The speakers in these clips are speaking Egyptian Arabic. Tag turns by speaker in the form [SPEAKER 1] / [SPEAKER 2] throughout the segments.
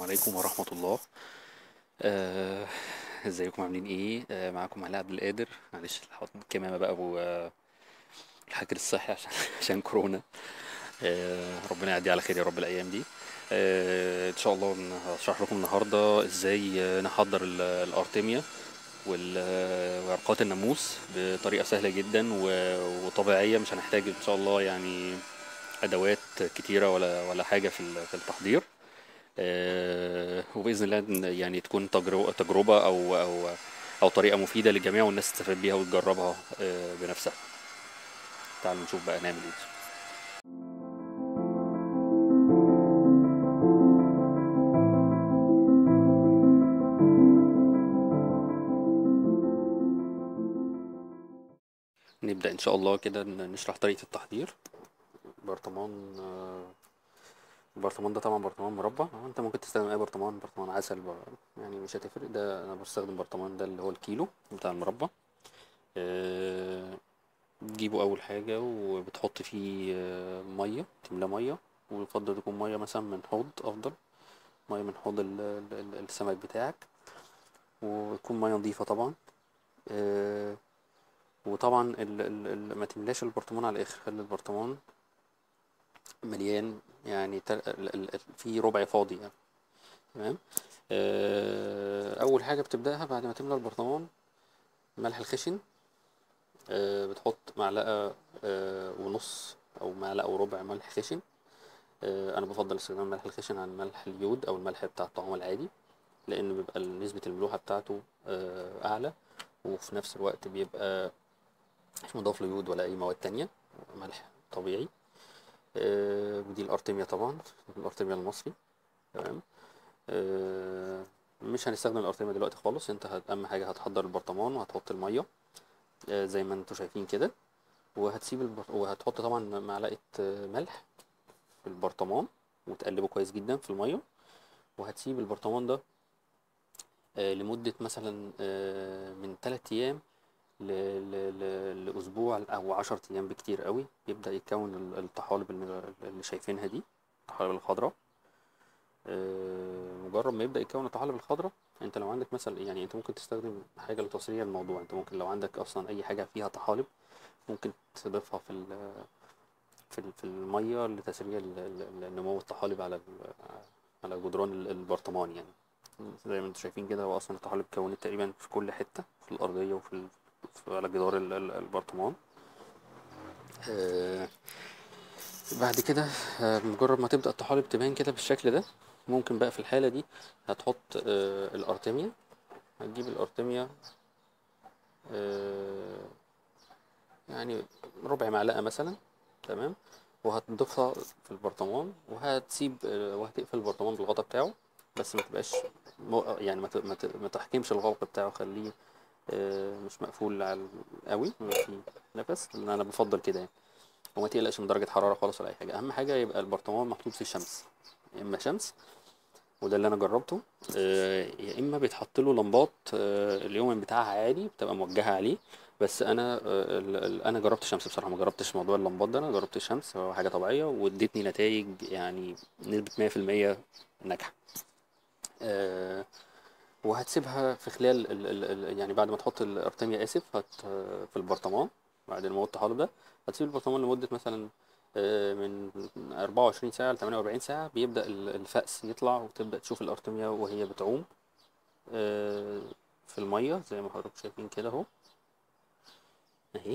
[SPEAKER 1] عليكم ورحمة الله آه، ازيكم عاملين ايه آه، معاكم علاء عبد القادر معلش هحط الكمامة بقى والحجر الصحي عشان عشان كورونا آه، ربنا يعدي على خير يا رب الأيام دي آه، ان شاء الله هشرح لكم النهاردة ازاي آه، نحضر ال- الأرتيميا وال- وورقات الناموس بطريقة سهلة جدا و- وطبيعية مش هنحتاج ان شاء الله يعني ادوات كتيرة ولا ولا حاجة في ال- في التحضير آه، وباذن الله إن يعني تكون تجربه تجربه او او او طريقه مفيده للجميع والناس تستفاد بيها وتجربها آه، بنفسها تعالوا نشوف بقى نعمل ايه نبدا ان شاء الله كده ن- نشرح طريقه التحضير برطمان آه، البرطمان ده طبعا برطمان مربع أو انت ممكن تستخدم اي برطمان برطمان عسل بر- يعني مش هتفرق ده انا بستخدم برطمان ده اللي هو الكيلو بتاع المربع آه، بتجيبه اول حاجه وبتحط فيه آه، ميه تملاه ميه ويفضل تكون ميه مثلا من حوض افضل ميه من حوض ال- ال- ال- السمك بتاعك وتكون ميه نظيفه طبعا آه، وطبعا ال ال ال ما تملاش البرطمان على الاخر خلي البرطمان مليان يعني تل- ال- ال- ال- في ربع فاضي يعني تمام آه، اول حاجه بتبداها بعد ما تملى البرطمان ملح الخشن آه، بتحط معلقه آه، ونص او معلقه وربع ملح خشن آه، انا بفضل استخدام الملح الخشن عن ملح اليود او الملح بتاع الطعام العادي لان بيبقى نسبه الملوحه بتاعته آه، اعلى وفي نفس الوقت بيبقى مش مضاف له يود ولا اي مواد تانية ملح طبيعي آه، ودي الارتميا طبعا الارتميا المصري تمام آه، مش هنستخدم الارتميا دلوقتي خالص انت هت- اهم حاجه هتحضر البرطمان وهتحط الميه آه، زي ما انتوا شايفين كده وهتسيب البر... وهتحط طبعا معلقه آه، ملح في البرطمان وتقلبه كويس جدا في الميه وهتسيب البرطمان ده آه، لمده مثلا آه، من 3 ايام ل... ل... ل... لاسبوع او 10 ايام بكتير قوي يبدا يتكون ال- الطحالب اللي اللي شايفينها دي الطحالب الخضراء آه، مجرد ما يبدأ يتكون الطحالب الخضراء انت لو عندك مثلا يعني انت ممكن تستخدم حاجة لتصريع الموضوع انت ممكن لو عندك اصلا اي حاجة فيها طحالب ممكن تضيفها في ال في ال- في المية لتسريع ال- ال- ال- نمو الطحالب على ال- على جدران ال- البرطمان يعني زي ما انتم شايفين كده هو اصلا الطحالب اتكونت تقريبا في كل حتة في الأرضية وفي ال- في- على جدار ال- ال- البرطمان آه، بعد كده آه، مجرد ما تبدأ الطحالب تبان كده بالشكل ده ممكن بقى في الحالة دي هتحط آه، الأرتميا هتجيب الأرتميا آه، يعني ربع معلقة مثلا تمام وهتضيفها في البرطمان وهتسيب آه، وهتقفل البرطمان بالغطا بتاعه بس ما تبقاش مو- يعني ما ت- ما ت- ما تحكمش الغلق بتاعه خليه آه، مش مقفول على قوي ما في نفس لان انا بفضل كده يعني وما تقلقش من درجة حرارة خالص ولا أي حاجة أهم حاجة يبقى البرطمان محطوط في الشمس يا إما شمس وده اللي أنا جربته آه، يا إما بيتحط له لمبات آه، اليوم بتاعها عادي بتبقى موجهة عليه بس أنا آه، ال- ال- أنا جربت الشمس بصراحة ما جربتش موضوع اللمبات ده أنا جربت الشمس هو حاجة طبيعية وادتني نتائج يعني نسبة 100% ناجحة آه، وهتسيبها في خلال ال ال ال يعني بعد ما تحط الارتميا اسف هت في البرطمان بعد ما الطحالب ده هتسيب البرطمان لمدة مثلا آه، من 24 ساعة ل 48 ساعة بيبدأ ال- الفأس يطلع وتبدأ تشوف الارتميا وهي بتعوم آه، في المية زي ما حضرتك شايفين كده اهو اهي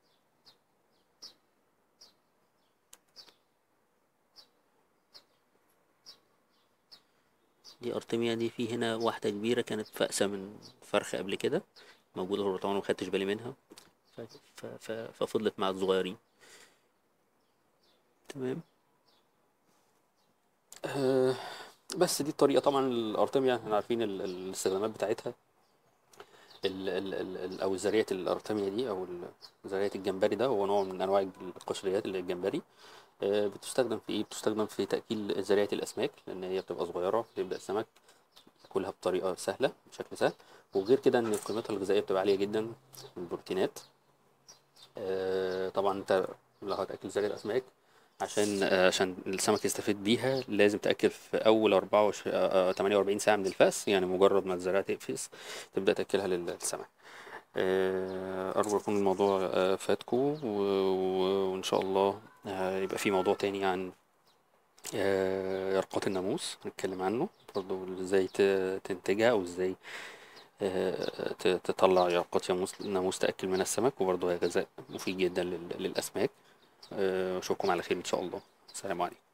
[SPEAKER 1] دي ارتميا دي في هنا واحدة كبيرة كانت فأسة من فرخة قبل كده موجودة في البرطمان وما خدتش بالي منها ف- ف- ف- ففضلت مع الصغيرين تمام أه بس دي الطريقة طبعا الأرتميا احنا عارفين ال- ال- الاستخدامات بتاعتها ال ال ال ال أو زريعة الأرتميا دي أو ال- زريعة الجمبري ده هو نوع من أنواع القشريات اللي الجمبري أه بتستخدم في إيه؟ بتستخدم في تأكيل زريعة الأسماك لأن هي بتبقى صغيرة بيبدأ السمك ياكلها بطريقة سهلة بشكل سهل وغير كده إن قيمتها الغذائية بتبقى عالية جدا من البروتينات أه طبعا أنت لو هتأكل زريعة الأسماك عشان آه، عشان السمك يستفيد بيها لازم تأكل في أول 24 آه، آه، 48 ساعة من الفأس يعني مجرد ما الزراعة تقفز تبدأ تأكلها للسمك آه، أرجو يكون الموضوع آه، فاتكو و- و- وإن شاء الله آه، يبقى في موضوع تاني عن آه، يرقات الناموس هنتكلم عنه برضو ازاي ت- تنتجها او ازاي آه، ت- تطلع يرقات ياموس- ناموس تأكل من السمك وبرضه هي غذاء مفيد جدا لل- للأسماك آه، أشوفكم على خير إن شاء الله السلام عليكم